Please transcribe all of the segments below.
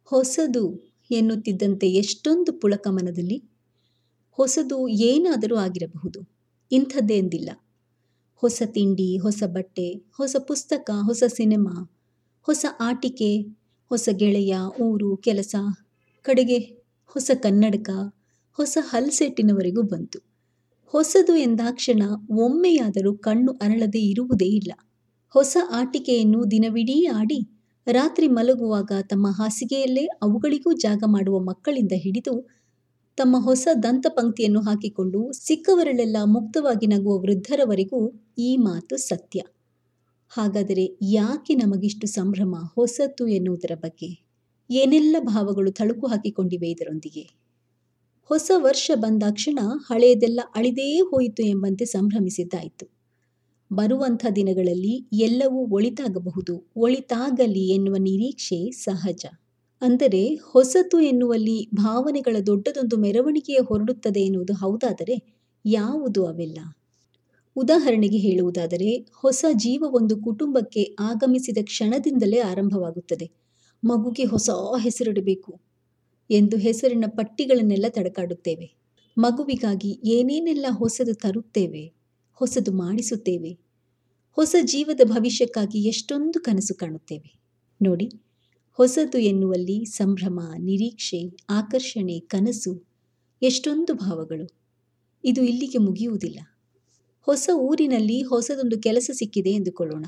ಹೊಸದು ಎನ್ನುತ್ತಿದ್ದಂತೆ ಎಷ್ಟೊಂದು ಪುಳಕ ಮನದಲ್ಲಿ ಹೊಸದು ಏನಾದರೂ ಆಗಿರಬಹುದು ಇಂಥದ್ದೇಂದಿಲ್ಲ ಹೊಸ ತಿಂಡಿ ಹೊಸ ಬಟ್ಟೆ ಹೊಸ ಪುಸ್ತಕ ಹೊಸ ಸಿನೆಮಾ ಹೊಸ ಆಟಿಕೆ ಹೊಸ ಗೆಳೆಯ ಊರು ಕೆಲಸ ಕಡೆಗೆ ಹೊಸ ಕನ್ನಡಕ ಹೊಸ ಹಲ್ಸೆಟ್ಟಿನವರೆಗೂ ಬಂತು ಹೊಸದು ಎಂದಾಕ್ಷಣ ಒಮ್ಮೆಯಾದರೂ ಕಣ್ಣು ಅರಳದೆ ಇರುವುದೇ ಇಲ್ಲ ಹೊಸ ಆಟಿಕೆಯನ್ನು ದಿನವಿಡೀ ಆಡಿ ರಾತ್ರಿ ಮಲಗುವಾಗ ತಮ್ಮ ಹಾಸಿಗೆಯಲ್ಲೇ ಅವುಗಳಿಗೂ ಜಾಗ ಮಾಡುವ ಮಕ್ಕಳಿಂದ ಹಿಡಿದು ತಮ್ಮ ಹೊಸ ದಂತಪಂಕ್ತಿಯನ್ನು ಹಾಕಿಕೊಂಡು ಸಿಕ್ಕವರಲ್ಲೆಲ್ಲ ಮುಕ್ತವಾಗಿ ನಗುವ ವೃದ್ಧರವರೆಗೂ ಈ ಮಾತು ಸತ್ಯ ಹಾಗಾದರೆ ಯಾಕೆ ನಮಗಿಷ್ಟು ಸಂಭ್ರಮ ಹೊಸತು ಎನ್ನುವುದರ ಬಗ್ಗೆ ಏನೆಲ್ಲ ಭಾವಗಳು ತಳುಕು ಹಾಕಿಕೊಂಡಿವೆ ಇದರೊಂದಿಗೆ ಹೊಸ ವರ್ಷ ಬಂದಾಕ್ಷಣ ಹಳೆಯದೆಲ್ಲ ಅಳಿದೇ ಹೋಯಿತು ಎಂಬಂತೆ ಸಂಭ್ರಮಿಸಿದ್ದಾಯಿತು ಬರುವಂಥ ದಿನಗಳಲ್ಲಿ ಎಲ್ಲವೂ ಒಳಿತಾಗಬಹುದು ಒಳಿತಾಗಲಿ ಎನ್ನುವ ನಿರೀಕ್ಷೆ ಸಹಜ ಅಂದರೆ ಹೊಸತು ಎನ್ನುವಲ್ಲಿ ಭಾವನೆಗಳ ದೊಡ್ಡದೊಂದು ಮೆರವಣಿಗೆಯ ಹೊರಡುತ್ತದೆ ಎನ್ನುವುದು ಹೌದಾದರೆ ಯಾವುದು ಅವೆಲ್ಲ ಉದಾಹರಣೆಗೆ ಹೇಳುವುದಾದರೆ ಹೊಸ ಜೀವ ಒಂದು ಕುಟುಂಬಕ್ಕೆ ಆಗಮಿಸಿದ ಕ್ಷಣದಿಂದಲೇ ಆರಂಭವಾಗುತ್ತದೆ ಮಗುಗೆ ಹೊಸ ಹೆಸರಿಡಬೇಕು ಎಂದು ಹೆಸರಿನ ಪಟ್ಟಿಗಳನ್ನೆಲ್ಲ ತಡಕಾಡುತ್ತೇವೆ ಮಗುವಿಗಾಗಿ ಏನೇನೆಲ್ಲ ಹೊಸದು ತರುತ್ತೇವೆ ಹೊಸದು ಮಾಡಿಸುತ್ತೇವೆ ಹೊಸ ಜೀವದ ಭವಿಷ್ಯಕ್ಕಾಗಿ ಎಷ್ಟೊಂದು ಕನಸು ಕಾಣುತ್ತೇವೆ ನೋಡಿ ಹೊಸದು ಎನ್ನುವಲ್ಲಿ ಸಂಭ್ರಮ ನಿರೀಕ್ಷೆ ಆಕರ್ಷಣೆ ಕನಸು ಎಷ್ಟೊಂದು ಭಾವಗಳು ಇದು ಇಲ್ಲಿಗೆ ಮುಗಿಯುವುದಿಲ್ಲ ಹೊಸ ಊರಿನಲ್ಲಿ ಹೊಸದೊಂದು ಕೆಲಸ ಸಿಕ್ಕಿದೆ ಎಂದುಕೊಳ್ಳೋಣ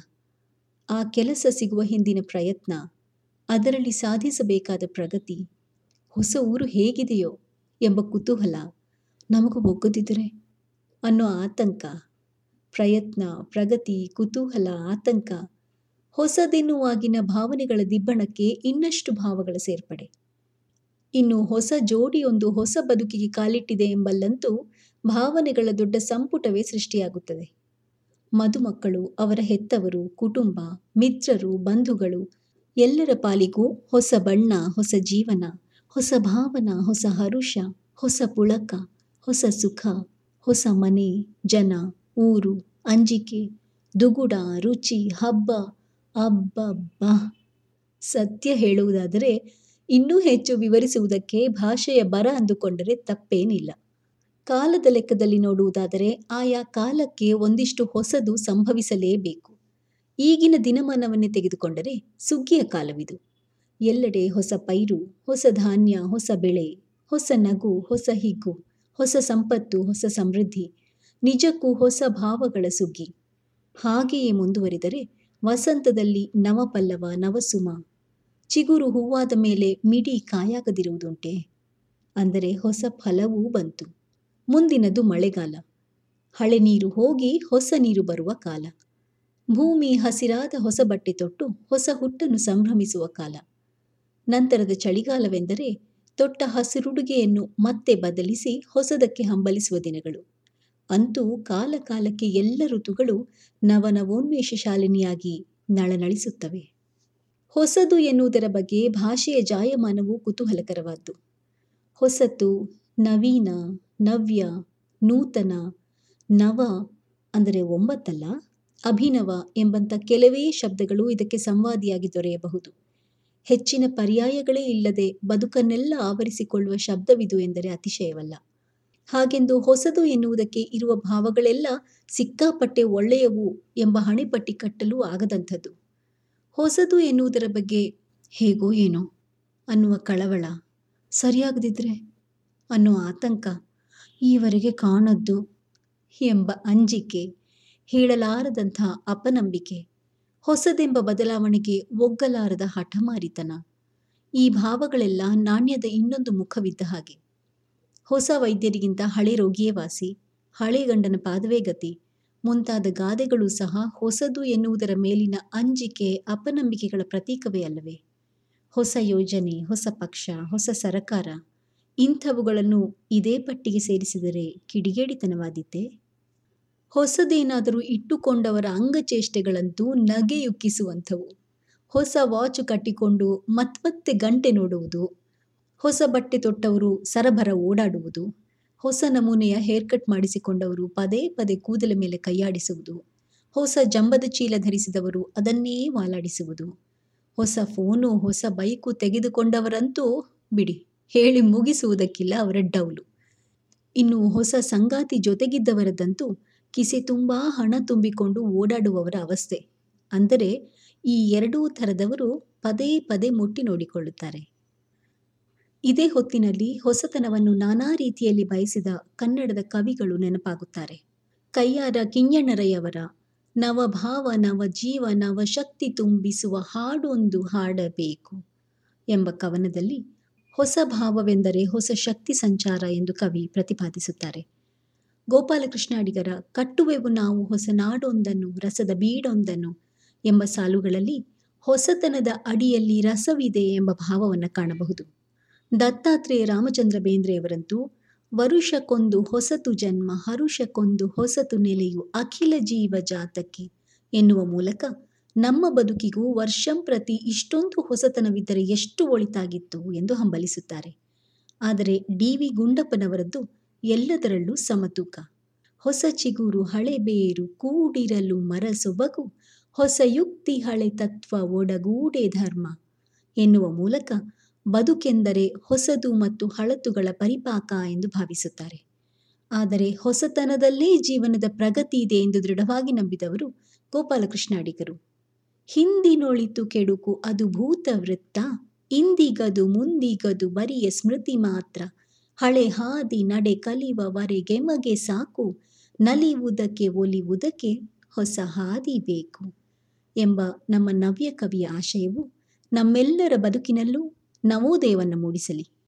ಆ ಕೆಲಸ ಸಿಗುವ ಹಿಂದಿನ ಪ್ರಯತ್ನ ಅದರಲ್ಲಿ ಸಾಧಿಸಬೇಕಾದ ಪ್ರಗತಿ ಹೊಸ ಊರು ಹೇಗಿದೆಯೋ ಎಂಬ ಕುತೂಹಲ ನಮಗೂ ಒಗ್ಗದಿದ್ದರೆ ಅನ್ನೋ ಆತಂಕ ಪ್ರಯತ್ನ ಪ್ರಗತಿ ಕುತೂಹಲ ಆತಂಕ ಹೊಸದೆನ್ನುವಾಗಿನ ಭಾವನೆಗಳ ದಿಬ್ಬಣಕ್ಕೆ ಇನ್ನಷ್ಟು ಭಾವಗಳ ಸೇರ್ಪಡೆ ಇನ್ನು ಹೊಸ ಜೋಡಿಯೊಂದು ಹೊಸ ಬದುಕಿಗೆ ಕಾಲಿಟ್ಟಿದೆ ಎಂಬಲ್ಲಂತೂ ಭಾವನೆಗಳ ದೊಡ್ಡ ಸಂಪುಟವೇ ಸೃಷ್ಟಿಯಾಗುತ್ತದೆ ಮದುಮಕ್ಕಳು ಅವರ ಹೆತ್ತವರು ಕುಟುಂಬ ಮಿತ್ರರು ಬಂಧುಗಳು ಎಲ್ಲರ ಪಾಲಿಗೂ ಹೊಸ ಬಣ್ಣ ಹೊಸ ಜೀವನ ಹೊಸ ಭಾವನ ಹೊಸ ಹರುಷ ಹೊಸ ಪುಳಕ ಹೊಸ ಸುಖ ಹೊಸ ಮನೆ ಜನ ಊರು ಅಂಜಿಕೆ ದುಗುಡ ರುಚಿ ಹಬ್ಬ ಅಬ್ಬಬ್ಬ ಸತ್ಯ ಹೇಳುವುದಾದರೆ ಇನ್ನೂ ಹೆಚ್ಚು ವಿವರಿಸುವುದಕ್ಕೆ ಭಾಷೆಯ ಬರ ಅಂದುಕೊಂಡರೆ ತಪ್ಪೇನಿಲ್ಲ ಕಾಲದ ಲೆಕ್ಕದಲ್ಲಿ ನೋಡುವುದಾದರೆ ಆಯಾ ಕಾಲಕ್ಕೆ ಒಂದಿಷ್ಟು ಹೊಸದು ಸಂಭವಿಸಲೇಬೇಕು ಈಗಿನ ದಿನಮಾನವನ್ನೇ ತೆಗೆದುಕೊಂಡರೆ ಸುಗ್ಗಿಯ ಕಾಲವಿದು ಎಲ್ಲೆಡೆ ಹೊಸ ಪೈರು ಹೊಸ ಧಾನ್ಯ ಹೊಸ ಬೆಳೆ ಹೊಸ ನಗು ಹೊಸ ಹಿಗ್ಗು ಹೊಸ ಸಂಪತ್ತು ಹೊಸ ಸಮೃದ್ಧಿ ನಿಜಕ್ಕೂ ಹೊಸ ಭಾವಗಳ ಸುಗ್ಗಿ ಹಾಗೆಯೇ ಮುಂದುವರಿದರೆ ವಸಂತದಲ್ಲಿ ನವಪಲ್ಲವ ನವಸುಮ ಚಿಗುರು ಹೂವಾದ ಮೇಲೆ ಮಿಡಿ ಕಾಯಾಗದಿರುವುದುಂಟೆ ಅಂದರೆ ಹೊಸ ಫಲವೂ ಬಂತು ಮುಂದಿನದು ಮಳೆಗಾಲ ಹಳೆ ನೀರು ಹೋಗಿ ಹೊಸ ನೀರು ಬರುವ ಕಾಲ ಭೂಮಿ ಹಸಿರಾದ ಹೊಸ ಬಟ್ಟೆ ತೊಟ್ಟು ಹೊಸ ಹುಟ್ಟನ್ನು ಸಂಭ್ರಮಿಸುವ ಕಾಲ ನಂತರದ ಚಳಿಗಾಲವೆಂದರೆ ತೊಟ್ಟ ಹಸಿರುಡುಗೆಯನ್ನು ಮತ್ತೆ ಬದಲಿಸಿ ಹೊಸದಕ್ಕೆ ಹಂಬಲಿಸುವ ದಿನಗಳು ಅಂತೂ ಕಾಲ ಕಾಲಕ್ಕೆ ಎಲ್ಲ ಋತುಗಳು ನವನವೋನ್ಮೇಷ ಶಾಲಿನಿಯಾಗಿ ನಳನಳಿಸುತ್ತವೆ ಹೊಸದು ಎನ್ನುವುದರ ಬಗ್ಗೆ ಭಾಷೆಯ ಜಾಯಮಾನವು ಕುತೂಹಲಕರವಾದ್ದು ಹೊಸತು ನವೀನ ನವ್ಯ ನೂತನ ನವ ಅಂದರೆ ಒಂಬತ್ತಲ್ಲ ಅಭಿನವ ಎಂಬಂಥ ಕೆಲವೇ ಶಬ್ದಗಳು ಇದಕ್ಕೆ ಸಂವಾದಿಯಾಗಿ ದೊರೆಯಬಹುದು ಹೆಚ್ಚಿನ ಪರ್ಯಾಯಗಳೇ ಇಲ್ಲದೆ ಬದುಕನ್ನೆಲ್ಲ ಆವರಿಸಿಕೊಳ್ಳುವ ಶಬ್ದವಿದು ಎಂದರೆ ಅತಿಶಯವಲ್ಲ ಹಾಗೆಂದು ಹೊಸದು ಎನ್ನುವುದಕ್ಕೆ ಇರುವ ಭಾವಗಳೆಲ್ಲ ಸಿಕ್ಕಾಪಟ್ಟೆ ಒಳ್ಳೆಯವು ಎಂಬ ಹಣೆಪಟ್ಟಿ ಕಟ್ಟಲು ಆಗದಂಥದ್ದು ಹೊಸದು ಎನ್ನುವುದರ ಬಗ್ಗೆ ಹೇಗೋ ಏನೋ ಅನ್ನುವ ಕಳವಳ ಸರಿಯಾಗದಿದ್ರೆ ಅನ್ನೋ ಆತಂಕ ಈವರೆಗೆ ಕಾಣದ್ದು ಎಂಬ ಅಂಜಿಕೆ ಹೇಳಲಾರದಂಥ ಅಪನಂಬಿಕೆ ಹೊಸದೆಂಬ ಬದಲಾವಣೆಗೆ ಒಗ್ಗಲಾರದ ಹಠಮಾರಿತನ ಈ ಭಾವಗಳೆಲ್ಲ ನಾಣ್ಯದ ಇನ್ನೊಂದು ಮುಖವಿದ್ದ ಹಾಗೆ ಹೊಸ ವೈದ್ಯರಿಗಿಂತ ಹಳೆ ರೋಗಿಯೇ ವಾಸಿ ಹಳೆ ಗಂಡನ ಪಾದವೇ ಗತಿ ಮುಂತಾದ ಗಾದೆಗಳು ಸಹ ಹೊಸದು ಎನ್ನುವುದರ ಮೇಲಿನ ಅಂಜಿಕೆ ಅಪನಂಬಿಕೆಗಳ ಪ್ರತೀಕವೇ ಅಲ್ಲವೇ ಹೊಸ ಯೋಜನೆ ಹೊಸ ಪಕ್ಷ ಹೊಸ ಸರಕಾರ ಇಂಥವುಗಳನ್ನು ಇದೇ ಪಟ್ಟಿಗೆ ಸೇರಿಸಿದರೆ ಕಿಡಿಗೇಡಿತನವಾದೀತೆ ಹೊಸದೇನಾದರೂ ಇಟ್ಟುಕೊಂಡವರ ಅಂಗಚೇಷ್ಟೆಗಳಂತೂ ನಗೆಯುಕ್ಕಿಸುವಂಥವು ಹೊಸ ವಾಚು ಕಟ್ಟಿಕೊಂಡು ಮತ್ಮತ್ತೆ ಗಂಟೆ ನೋಡುವುದು ಹೊಸ ಬಟ್ಟೆ ತೊಟ್ಟವರು ಸರಬರ ಓಡಾಡುವುದು ಹೊಸ ನಮೂನೆಯ ಹೇರ್ ಕಟ್ ಮಾಡಿಸಿಕೊಂಡವರು ಪದೇ ಪದೇ ಕೂದಲ ಮೇಲೆ ಕೈಯಾಡಿಸುವುದು ಹೊಸ ಜಂಬದ ಚೀಲ ಧರಿಸಿದವರು ಅದನ್ನೇ ವಾಲಾಡಿಸುವುದು ಹೊಸ ಫೋನು ಹೊಸ ಬೈಕು ತೆಗೆದುಕೊಂಡವರಂತೂ ಬಿಡಿ ಹೇಳಿ ಮುಗಿಸುವುದಕ್ಕಿಲ್ಲ ಅವರ ಡೌಲು ಇನ್ನು ಹೊಸ ಸಂಗಾತಿ ಜೊತೆಗಿದ್ದವರದಂತೂ ಕಿಸೆ ತುಂಬ ಹಣ ತುಂಬಿಕೊಂಡು ಓಡಾಡುವವರ ಅವಸ್ಥೆ ಅಂದರೆ ಈ ಎರಡೂ ಥರದವರು ಪದೇ ಪದೇ ಮುಟ್ಟಿ ನೋಡಿಕೊಳ್ಳುತ್ತಾರೆ ಇದೇ ಹೊತ್ತಿನಲ್ಲಿ ಹೊಸತನವನ್ನು ನಾನಾ ರೀತಿಯಲ್ಲಿ ಬಯಸಿದ ಕನ್ನಡದ ಕವಿಗಳು ನೆನಪಾಗುತ್ತಾರೆ ಕೈಯಾರ ಕಿಂಜಣ್ಣರಯ್ಯವರ ನವಭಾವ ನವ ಜೀವ ನವ ಶಕ್ತಿ ತುಂಬಿಸುವ ಹಾಡೊಂದು ಹಾಡಬೇಕು ಎಂಬ ಕವನದಲ್ಲಿ ಹೊಸ ಭಾವವೆಂದರೆ ಹೊಸ ಶಕ್ತಿ ಸಂಚಾರ ಎಂದು ಕವಿ ಪ್ರತಿಪಾದಿಸುತ್ತಾರೆ ಗೋಪಾಲಕೃಷ್ಣ ಅಡಿಗರ ಕಟ್ಟುವೆವು ನಾವು ಹೊಸ ನಾಡೊಂದನ್ನು ರಸದ ಬೀಡೊಂದನ್ನು ಎಂಬ ಸಾಲುಗಳಲ್ಲಿ ಹೊಸತನದ ಅಡಿಯಲ್ಲಿ ರಸವಿದೆ ಎಂಬ ಭಾವವನ್ನು ಕಾಣಬಹುದು ದತ್ತಾತ್ರೇಯ ರಾಮಚಂದ್ರ ಬೇಂದ್ರೆಯವರಂತೂ ವರುಷಕ್ಕೊಂದು ಹೊಸತು ಜನ್ಮ ಹರುಷಕ್ಕೊಂದು ಹೊಸತು ನೆಲೆಯು ಅಖಿಲ ಜೀವ ಜಾತಕ್ಕೆ ಎನ್ನುವ ಮೂಲಕ ನಮ್ಮ ಬದುಕಿಗೂ ವರ್ಷಂಪ್ರತಿ ಇಷ್ಟೊಂದು ಹೊಸತನವಿದ್ದರೆ ಎಷ್ಟು ಒಳಿತಾಗಿತ್ತು ಎಂದು ಹಂಬಲಿಸುತ್ತಾರೆ ಆದರೆ ಡಿ ವಿ ಗುಂಡಪ್ಪನವರದ್ದು ಎಲ್ಲದರಲ್ಲೂ ಸಮತೂಕ ಹೊಸ ಚಿಗುರು ಹಳೆ ಬೇರು ಕೂಡಿರಲು ಮರ ಸೊಬಗು ಹೊಸ ಯುಕ್ತಿ ಹಳೆ ತತ್ವ ಒಡಗೂಡೆ ಧರ್ಮ ಎನ್ನುವ ಮೂಲಕ ಬದುಕೆಂದರೆ ಹೊಸದು ಮತ್ತು ಹಳತುಗಳ ಪರಿಪಾಕ ಎಂದು ಭಾವಿಸುತ್ತಾರೆ ಆದರೆ ಹೊಸತನದಲ್ಲೇ ಜೀವನದ ಪ್ರಗತಿ ಇದೆ ಎಂದು ದೃಢವಾಗಿ ನಂಬಿದವರು ಗೋಪಾಲಕೃಷ್ಣ ಅಡಿಗರು ಹಿಂದಿನೊಳಿತು ಕೆಡುಕು ಅದು ಭೂತ ವೃತ್ತ ಇಂದಿಗದು ಮುಂದಿಗದು ಬರಿಯ ಸ್ಮೃತಿ ಮಾತ್ರ ಹಳೆ ಹಾದಿ ನಡೆ ಕಲಿವವರೆಗೆಮಗೆ ಸಾಕು ನಲಿವುದಕ್ಕೆ ಒಲಿವುದಕ್ಕೆ ಹೊಸ ಹಾದಿ ಬೇಕು ಎಂಬ ನಮ್ಮ ನವ್ಯ ಕವಿಯ ಆಶಯವು ನಮ್ಮೆಲ್ಲರ ಬದುಕಿನಲ್ಲೂ ನವೋದಯವನ್ನು ಮೂಡಿಸಲಿ